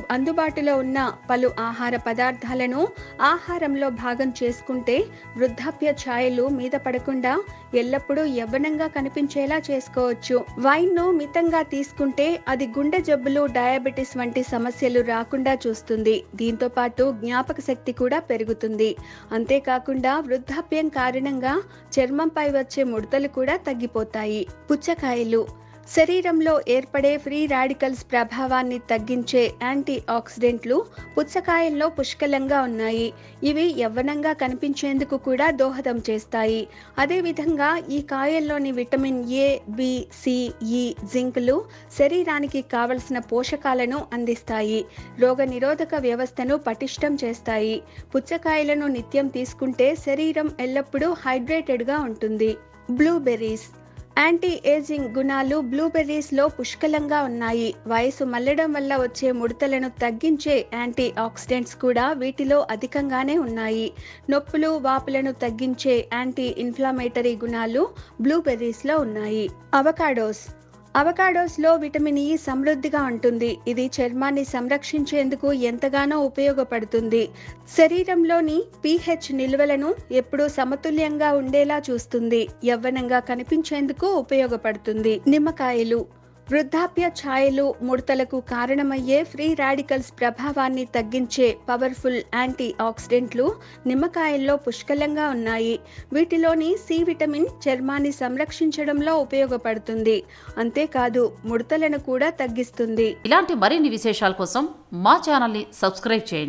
అందుబాటులో ఉన్న పలు ఆహార పదార్థాలను ఆహారంలో భాగం చేసుకుంటే వృద్ధాప్య ఛాయలు మీద పడకుండా ఎల్లప్పుడూ యవ్వనంగా కనిపించేలా చేసుకోవచ్చు వైన్ ను మితంగా తీసుకుంటే అది గుండె జబ్బులు డయాబెటిస్ వంటి సమస్యలు రాకుండా చూస్తుంది దీంతో పాటు జ్ఞాపక శక్తి కూడా పెరుగుతుంది అంతేకాకుండా వృద్ధాప్యం కారణంగా చర్మంపై వచ్చే ముడతలు కూడా తగ్గిపోతాయి పుచ్చకాయలు శరీరంలో ఏర్పడే ఫ్రీ రాడికల్స్ ప్రభావాన్ని తగ్గించే యాంటీ ఆక్సిడెంట్లు పుచ్చకాయల్లో పుష్కలంగా ఉన్నాయి ఇవి యవ్వనంగా కనిపించేందుకు కూడా దోహదం చేస్తాయి అదేవిధంగా ఈ కాయల్లోని vitamin A B C E జింక్లు శరీరానికి కావలసిన పోషకాలను అందిస్తాయి రోగనిరోధక వ్యవస్థను పటిష్టం చేస్తాయి పుచ్చకాయలను నిత్యం తీసుకుంటే శరీరం ఎల్లప్పుడూ హైడ్రేటెడ్గా ఉంటుంది బ్లూబెర్రీస్ యాంటీ ఏజింగ్ గుణాలు బ్లూబెర్రీస్లో పుష్కలంగా ఉన్నాయి వయసు మల్లడం వల్ల వచ్చే ముడతలను తగ్గించే యాంటీ ఆక్సిడెంట్స్ కూడా వీటిలో అధికంగానే ఉన్నాయి నొప్పులు వాపులను తగ్గించే యాంటీ ఇన్ఫ్లమేటరీ గుణాలు బ్లూబెర్రీస్లో ఉన్నాయి అవకాడోస్ అవకాడోస్లో విటమిన్ ఇ సమృద్ధిగా ఉంటుంది ఇది చర్మాన్ని సంరక్షించేందుకు ఎంతగానో ఉపయోగపడుతుంది శరీరంలోని పీహెచ్ నిల్వలను ఎప్పుడూ సమతుల్యంగా ఉండేలా చూస్తుంది యవ్వనంగా కనిపించేందుకు ఉపయోగపడుతుంది నిమ్మకాయలు వృద్ధాప్య ఛాయలు ముడతలకు కారణమయ్యే ఫ్రీ రాడికల్స్ ప్రభావాన్ని తగ్గించే పవర్ఫుల్ యాంటీ ఆక్సిడెంట్లు నిమ్మకాయల్లో పుష్కలంగా ఉన్నాయి వీటిలోని సి విటమిన్ చర్మాన్ని సంరక్షించడంలో ఉపయోగపడుతుంది అంతేకాదు ముడతలను కూడా తగ్గిస్తుంది ఇలాంటి మరిన్ని విశేషాల కోసం మా ఛానల్ని సబ్స్క్రైబ్ చేయండి